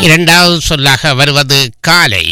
இரண்டாவது சொல்லாக வருவது காலை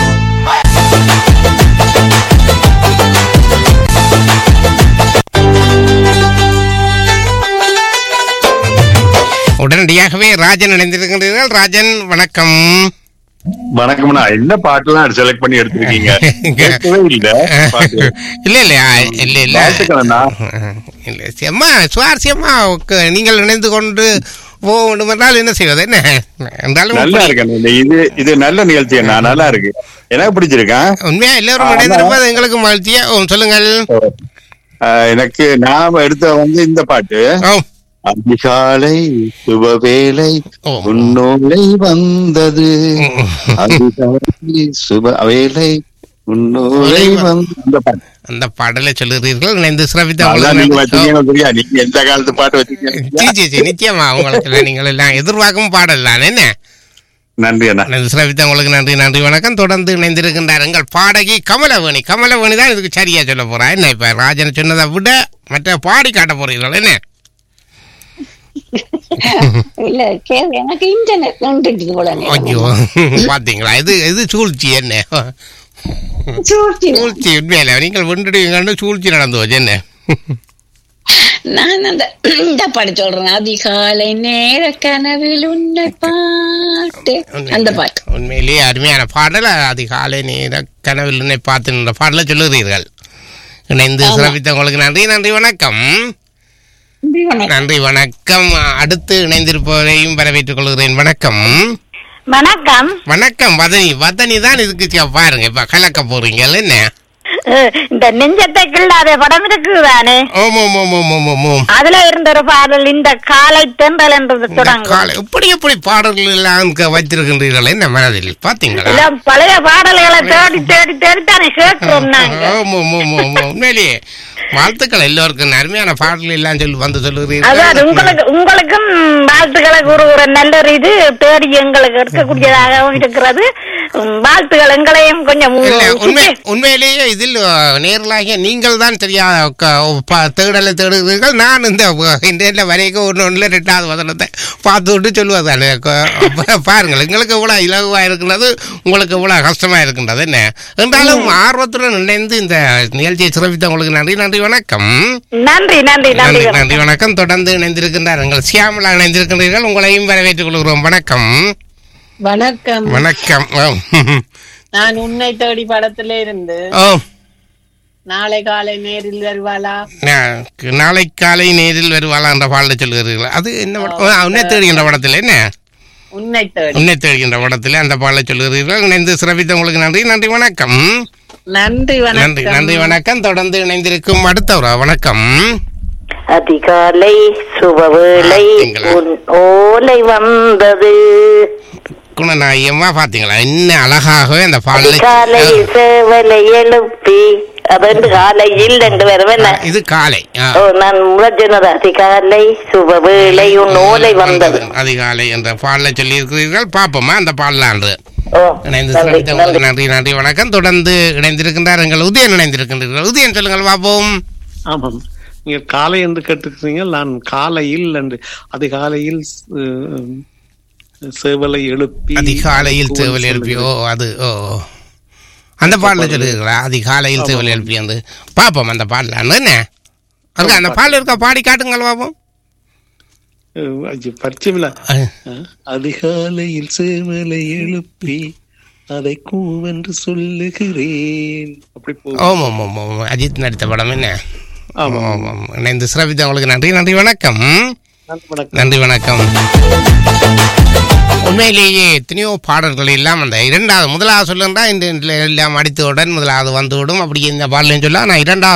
உடனடியாகவே ராஜன் இணைந்திருக்கின்றீர்கள் ராஜன் வணக்கம் வணக்கம்ண்ணா என்ன பாட்டுலாம் செலக்ட் பண்ணி எடுத்திருக்கீங்க கேட்கவே இல்ல பாட்டு. இல்ல இல்ல இல்ல இல்ல வாழ்த்துக்கள்ண்ணா. இல்ல செம்மா சுவாரஸ்யமா உக்க- நீங்கள் இணைந்து கொண்டு போக வேண்டும் என்றால் என்ன செய்வது என்ன என்றாலும் நல்லா இருக்கேன் இந்த இது இது நல்ல நிகழ்ச்சி அண்ணா நல்லா இருக்கு எனக்கு பிடிச்சிருக்கேன் உண்மையா எல்லாரும் ஆமா. இணைந்திருப்பது எங்களுக்கு மகிழ்ச்சியா ஓ, சொல்லுங்கள் ஆஹ் எனக்கு நான் எடுத்த வந்து இந்த பாட்டு ஓ அதிகாலை சுபவேளை ஓ. உன்னோலை வந்தது அதிகாலை சுப வேளை உன்னோலை வந்த அந்த பாட்டு அந்த பாடலை சொல்லுகிறீர்கள் இணைந்து சிறப்பித்த அதான் நீங்க உங்களுக்கு வச்சீங்கன்னு தெரியா நீங்க எந்த காலத்து பாட்டு வச்சீங்க ஜி, ஜி, ஜி, நிச்சயமா உங்களுக்கு நீங்கள் எல்லாம் எதிர்பார்க்கும் பாடல் தான் என்ன நன்றி அண்ணா இணைந்து சிறப்பித்த உங்களுக்கு நன்றி நன்றி வணக்கம் தொடர்ந்து இணைந்திருக்கின்றார் எங்கள் பாடகி கமலவேணி கமலவேணி தான் இதுக்கு சரியா சொல்ல போறா என்ன இப்ப ராஜன் சொன்னதை விட மற்ற பாடி காட்ட போறீர்கள் என்ன இல்ல கே- எனக்கு இன்டர்நெட் வந்துட்டு போல ஐயோ பாத்தீங்களா இது இது சூழ்ச்சி என்ன சூழ்ச்சி சூழ்ச்சி உண்மையில நீங்கள் வெண்டுடுவீங்கன்னு சூழ்ச்சி நடந்து போச்சு என்ன நான் அந்த இந்த பாட்டு சொல்றேன் அதிகாலை நேர கனவில் உன்னை பாட்டு அந்த பாட்டு உண்மையிலேயே அருமையான பாடல் அதிகாலை நேர கனவில் உன்னை பார்த்து நின்ற பாடலை சொல்லுகிறீர்கள் இணைந்து ஆமா. சிறப்பித்த உங்களுக்கு நன்றி நன்றி வணக்கம் நன்றி, வணக்கம். நன்றி வணக்கம் அடுத்து இணைந்திருப்பவரையும் வரவேற்றுக் கொள்கிறேன் வணக்கம் வணக்கம் வணக்கம் வதனி வதனி தான் இதுக்கு சி- பாருங்க இப்ப கலக்க போறீங்க என்ன அஹ், இந்த நெஞ்சத்தை கிள்ளாத படம் இருக்குதானே ஓம் ஓம் ஓம் ஓம் ஓம் ஓம் ஓம் அதுல இருந்த ஒரு பாடல் இந்த காலை தென்றல் என்றது இந்த தொடங்கும் காலை எப்படி எப்படி பாடல்கள் எல்லாம் க- வைத்திருக்கின்றீர்கள் என்ன மனதில் பாத்தீங்களா எல்லாம் பழைய பாடல்களை தேடி தேடி தேடி தானே கேட்கிறோம் நாங்க ஆமா, ஆமா, ஆமா, ஆமா. உண்மையிலேயே வாழ்த்துக்கள் எல்லோருக்கும் அருமையான பாடல்கள் எல்லாம் சொல்லி வந்து அதான் சொல்லுகிறீர்கள் உங்களுக்கு உங்களுக்கும் வாழ்த்துக்களை கூறுகிற நல்ல ஒரு இது தேடி எங்களுக்கு எடுக்கக்கூடியதாகவும் இருக்கிறது உம், வாழ்த்துக்கள் எங்களையும் கொஞ்சம் இல்ல உண்மை சுத்தி- உண்மையிலேயே இதில் அஹ், நேரலாகிய நீங்கள் தான் சரியா க- ப- தேடலை தேடுகிறீர்கள் நான் இந்த இன்றைய வரைக்கும் ஒன்று ஒன்றில் ரெண்டாவது வதனத்தை பார்த்து விட்டு சொல்லுவதானே க- பாருங்கள் எங்களுக்கு இவ்வளோ இலகுவாக இருக்கின்றது உங்களுக்கு இவ்வளோ கஷ்டமாக இருக்கின்றது என்ன என்றாலும் ஆர்வத்துடன் இணைந்து இந்த நிகழ்ச்சியை சிறப்பித்த உங்களுக்கு நன்றி நன்றி வணக்கம் நன்றி நன்றி நன்றி நன்றி நன்றி வணக்கம் தொடர்ந்து இணைந்திருக்கின்றார் எங்கள் சியாமலா இணைந்திருக்கின்றீர்கள் உங்களையும் வரவேற்றுக் கொள்கிறோம் வணக்கம் வணக்கம் வணக்கம் ஓ. நான் உன்னை தேடி படத்துல இருந்து ஓ நாளை காலை நேரில் வருவாளா நா- நாளை காலை நேரில் வருவாளா என்ற பாடலை சொல்கிறீர்கள் அது என்ன படம்? ஆ, உன்னை தேடுகின்ற படத்தில் என்ன உன்னை தேடி உன்னை தேடுகின்ற படத்தில் அந்த பாடலை சொல்கிறீர்கள் இணைந்து சிறப்பித்த உங்களுக்கு நன்றி நன்றி வணக்கம் நன்றி நன்றி வணக்கம் நன்றி வணக்கம் தொடர்ந்து இணைந்திருக்கும் அடுத்த ஒரு வணக்கம் அதிகாலை சுபவேளை பார்த்தீங்களா? உன் ஓலை வந்தது குணநாயகமா பாத்தீங்களா என்ன அழகாகவே அந்த பாடலை அதிகாலை சேவலை எழுப்பி அதென்று காலையில் ரெண்டு பேரும் என்ன இது காலை ஆ. ஓ நான் முழஜனது அதிகாலை சுபவேளை உன் ஓலை வந்தது அதிகாலை என்ற பாடலை சொல்லி இருக்கிறீர்கள் பாப்போமா அந்த பாடலான்று ஓ இணைந்து நன்றி சிறப்பித்த நன்றி உங்களுக்கு நன்றி நன்றி வணக்கம் தொடர்ந்து இணைந்திருக்கின்றார் எங்கள் உதயன் இணைந்திருக்கின்றீர்கள் உதயன் சொல்லுங்கள் பாப்போம் ஆமாம் நீங்க காலை என்று கேட்டிருக்கிறீங்க நான் காலையில் என்று அதிகாலையில் அஹ், சேவலை எழுப்பி அதிகாலையில் சேவல் எழுப்பி ஓ அது ஓ அந்த பாடல சொல்லுகிறீங்களா அதிகாலையில் சேவல் எழுப்பி வந்து பாப்போம் அந்த பாடலான்னு என்ன இருக்கா அந்த பாடல் இருக்கா பாடி காட்டுங்கள் பாப்போம் அஹ், ஐயோ, பரிச்சயமில்ல அஹ், அஹ், அதிகாலையில் சேவலை எழுப்பி அதை கூவென்று சொல்லுகிறேன் அப்படி போ ஓம் ஓம் ஓம் ஓம் அஜித் நடித்த படம் என்ன ஆமாம் ஓம் ஓம் இணைந்து சிறப்பித்த உங்களுக்கு நன்றி நன்றி வணக்கம் நன்றி, வணக்கம் நன்றி வணக்கம் உண்மையிலேயே எத்தனையோ பாடல்கள் எல்லாம் அந்த இரண்டாவது முதலாவது சொல்லுன்றா இந்த எல்லாம் அடித்தவுடன் முதலாவது வந்துவிடும் அப்படி இந்த பாடலையும் சொல்ல நான் இரண்டாவது